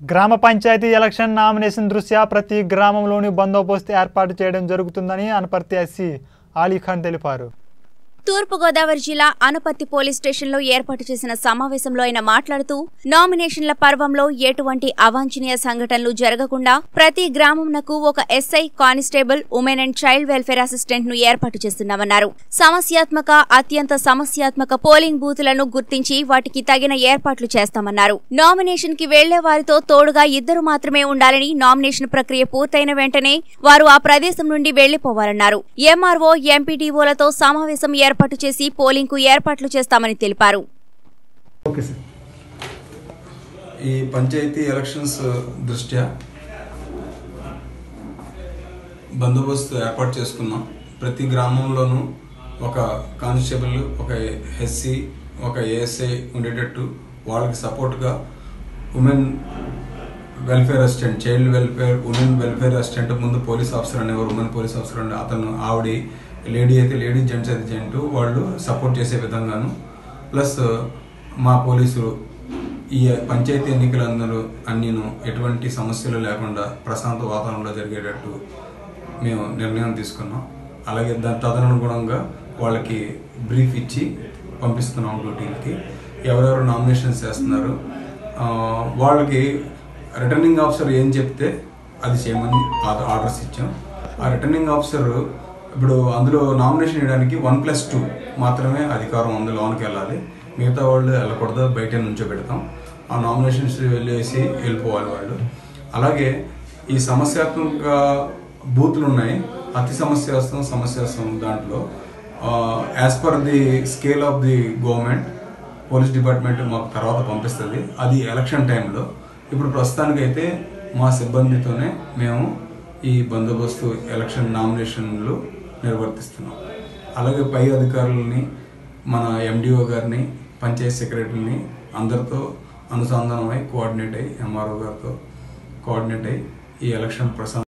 గ్రామ panchayat election nomination దృష్ట్యా ప్రతి గ్రామంలోని బందోబస్తు ఏర్పాటు చేయడం జరుగుతుందని అనపర్తి ఎస్సీ అలీఖాన్ తెలిపారు తూర్పుగోదావరి జిల్లా అనపత్తి పోలీస్ స్టేషన్లో ఏర్పాటు చేసిన సమావేశంలో ఆయన మాట్లాడుతూ నామినేషన్ల పర్వంలో ఎటువంటి అవాంఛనీయ సంఘటనలు జరగకుండా ప్రతి గ్రామంనకు ఒక SI constable women and child welfare assistant ను ఏర్పాటు చేస్తున్నామన్నారు సమస్యాత్మక అత్యంత సమస్యాత్మక పోలింగ్ బూతులను గుర్తించి వాటికి తగిన ఏర్పాట్లు చేస్తామన్నారు నామినేషన్ కి వెళ్లే వారితో తోడుగా ఇద్దరు మాత్రమే ఉండాలని నామినేషన్ ప్రక్రియ పూర్తయిన వెంటనే వారు ఆ ప్రదేశం నుండి వెళ్లిపోవాలన్నారు ఎంఆర్ఓ ఎంపీడీఓలతో సమావేశం ఏర్పాటు చేసి పోలింగ్ కు ఏర్పాట్లు చేస్తామని తెలిపారు ఓకే సార్ ఈ పంచాయతీ ఎలక్షన్స్ దృష్ట్యా బందోబస్తు ఏర్పాటు చేసుకున్నాం ప్రతి గ్రామంలోనూ ఒక కానిస్టేబుల్ ఒక ఎస్సీ ఒక ఏఎస్ఐ ఉండేటట్టు వాళ్ళకి సపోర్ట్గా women welfare assistant child welfare women welfare assistant ముందు పోలీస్ ఆఫీసర్ అనేవారు ఉమెన్ పోలీస్ ఆఫీసర్ అండి అతను ఆవిడ లేడీ అయితే లేడీ జెంట్స్ అయితే జెంట్ వాళ్ళు సపోర్ట్ చేసే విధంగాను ప్లస్ మా పోలీసులు ఈ పంచాయతీ ఎన్నికలందరూ అన్నీను ఎటువంటి సమస్యలు లేకుండా ప్రశాంత వాతావరణంలో జరిగేటట్టు మేము నిర్ణయం తీసుకున్నాం అలాగే దాని తదనుగుణంగా వాళ్ళకి బ్రీఫ్ ఇచ్చి పంపిస్తున్నాం డ్యూటీలకి ఎవరెవరు నామినేషన్స్ చేస్తున్నారు ఆ, వాళ్ళకి రిటర్నింగ్ ఆఫీసర్ ఏం చెప్తే అది చేయమని ఆ- ఆర్డర్స్ ఇచ్చాం ఆ రిటర్నింగ్ ఆఫీసర్ ఇప్పుడు అందులో నామినేషన్ వేయడానికి వన్ ప్లస్ టూ మాత్రమే అధికారం ఉంది లోనికి వెళ్ళాలి మిగతా వాళ్ళు వెళ్ళకూడదు బయట నుంచో పెడతాం ఆ నామినేషన్స్ వెళ్ళేసి వెళ్ళిపోవాలి వాళ్ళు అలాగే ఈ సమస్యాత్మక బూత్లు ఉన్నాయి అతి సమస్యాస్తం సమస్యాస్తం దాంట్లో as per the scale of the government police department మాకు తర్వాత పంపిస్తుంది అది ఎలక్షన్ టైంలో ఇప్పుడు ప్రస్తుతానికైతే మా సిబ్బందితోనే మేము ఈ బందోబస్తు ఎలక్షన్ నామినేషన్లు నిర్వర్తిస్తున్నాం అలాగే పై అధికారులని మన ఎండిఓ గారిని పంచాయత్ సెక్రటరీని అందరితో అనుసంధానమై కోఆర్డినేట్ అయ్యి ఎంఆర్ఓ గారితో కోఆర్డినేట్ అయ్యి ఈ ఎలక్షన్ ప్రశాంత